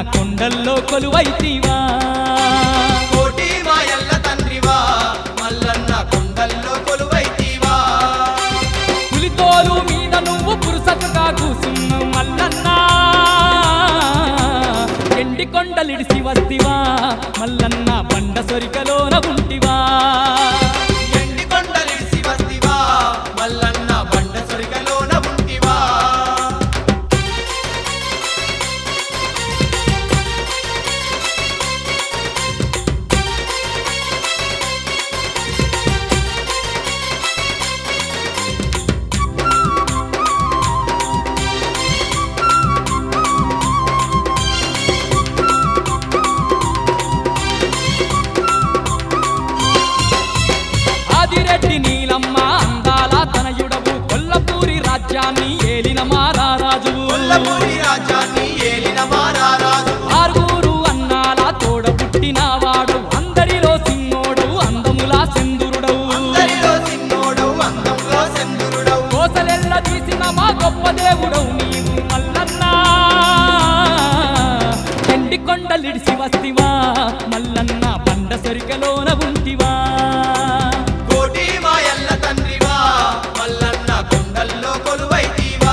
కొండల్లో కొలువైతివా కోటి మాయల్ల తండ్రివా మల్లన్న కొండల్లో కొలువైతీవా పులితోలు మీద నువ్వు పురుసతుగా కూసున్నావు మల్లన్నా ఎండి కొండలిడిసి వస్తివా మల్లన్న బండ సొరికలోన ఉంటివా ఎండి కొండలిడిసి వస్తివా మల్లన్న బండ సొరికలోన ఉంటివా ఆదిరెడ్డి నీలమ్మ అందాల తనయుడవు కొల్లపూరి రాజ్యాన్ని ఏలిన మారారాజువు కొల్లపూరి రాజ్యాన్ని ఏలిన మారారాజు ఆరుగురు అన్నాల తోడ పుట్టినవాడు అందరిలో సింగోడు అందములా సెందురుడవు అందరిలో సిన్నోడవు అందంలో చంద్రుడవు కోసలెల్ల తీసిన మా గొప్ప దేవుడవు నీవు మల్లన్నా ఎండి కొండలిడిసి వస్తివా మల్లన్న బండ సరికలోన ఉంటివా కోటి మాయల్ల తండ్రివా మల్లన్న కొండల్లో కొలువైతీవా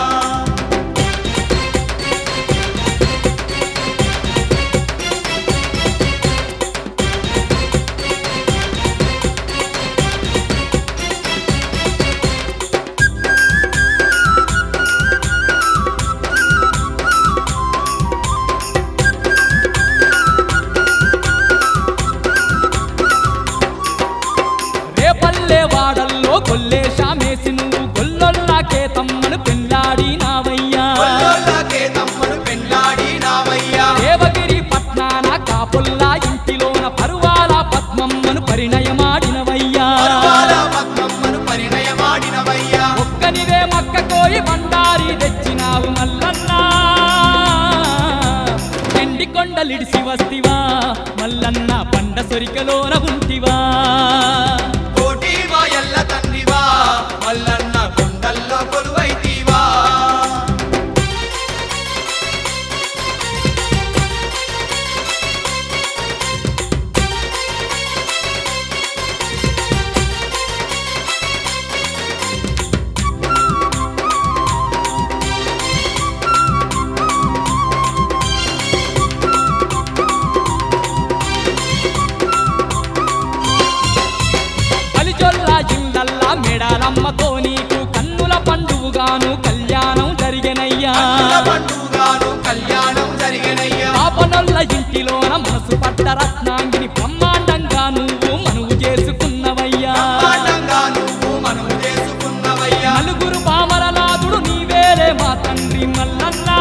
రేపల్లె వాడల్లో కొల్లేశామేసి నువ్వు గొల్లొల్లాకే తమ్మను పెళ్ళాడినావయ్యా కొల్లోళ్ళకే తమ్ముడు పెళ్ళాడినావయ్యా దేవగిరి పట్నాన కాపుల్లా ఇంటిలోన పరువాల పద్మమ్మను పరిణయమాడినవయ్యా పరువాల పద్మమ్మను పరిణయమాడినవయ్యా ఒక్కనివే మక్క కోయి బండారి తెచ్చినావు మల్లన్నా ఎండి కొండలిడిసి వస్తివా మల్లన్న పండ సొరికలోన ఉంటివా కోటి మాయల్ల తండ్రివా మల్లన్న కొండల్లో కొలువైతీవా కలిచొల్లా ఇల్లల్లా మెడాలమ్మతో నీకు కన్నుల పండువుగాను కళ్యాణం జరిగెనయ్యా కన్నుల పండుగాను కళ్యాణం జరిగినయ్యా పాపనొల్ల ఇంటిలోన మనసు పట్ట రత్నాంగిని బ్రహ్మాండంగా నువ్వు మనువు చేసుకున్నవయ్యా బ్రహ్మాండంగా నువ్వు మనము చేసుకున్నవయ్యా నలుగురు పామరనాథుడు నీవేలే మా తండ్రి మల్లన్నా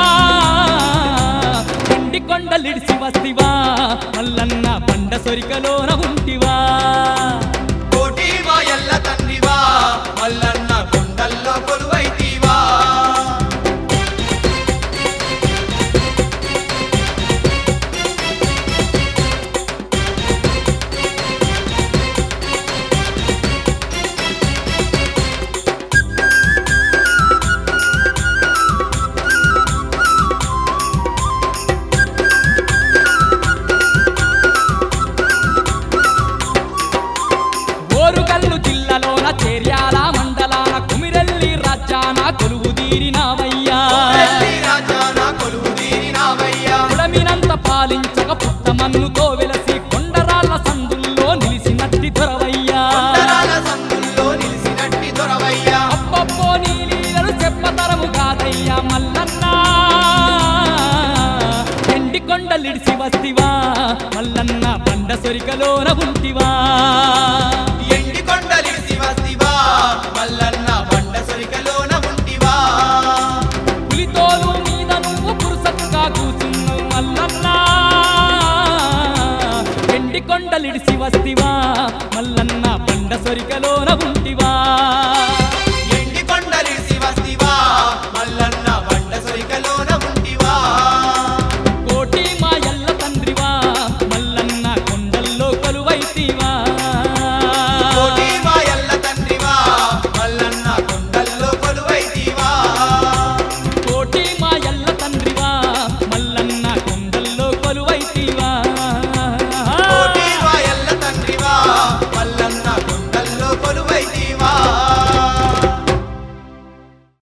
ఎండి కొండలిడిసి వస్తివా మల్లన్న బండ సొరికలోన ఉంటివా కోటి మాయల్ల తండ్రివా మల్లన్న కొండల్లో కొలువైతీవా ఓరుగల్లు జిల్లాలోన చేర్యాల మండలాన కుమిరెల్లి రాజ్యాన కొలువు తీరినావయ్యా వెళ్ళి రాజాన కొలువు తీరినావయ్యా కులమినంత పాలించక పుట్టమన్నుతో వెలసి కొండరాళ్ళ సందుల్లో నిలిసినట్టి దొరవయ్యా కొండరాల సందుల్లో నిలిసినట్టి దొరవయ్యా అప్పప్పో నీ లీలలు చెప్పతరము కాదయ్యా మల్లన్నా ఎండి కొండలిడిసి వస్తివా మల్లన్న బండ సొరికలోన ఉంటివా ఎండి కొండలిసి వస్తివా మల్లన్న బండ సొరికలోన ఉంటివా పులితోలు మీద నువ్వు పురుసత్తుగా కూసున్నావు మల్లన్నా ఎండి కొండలిడిసి వస్తివా మల్లన్న బండ సొరికలోన ఉంటివా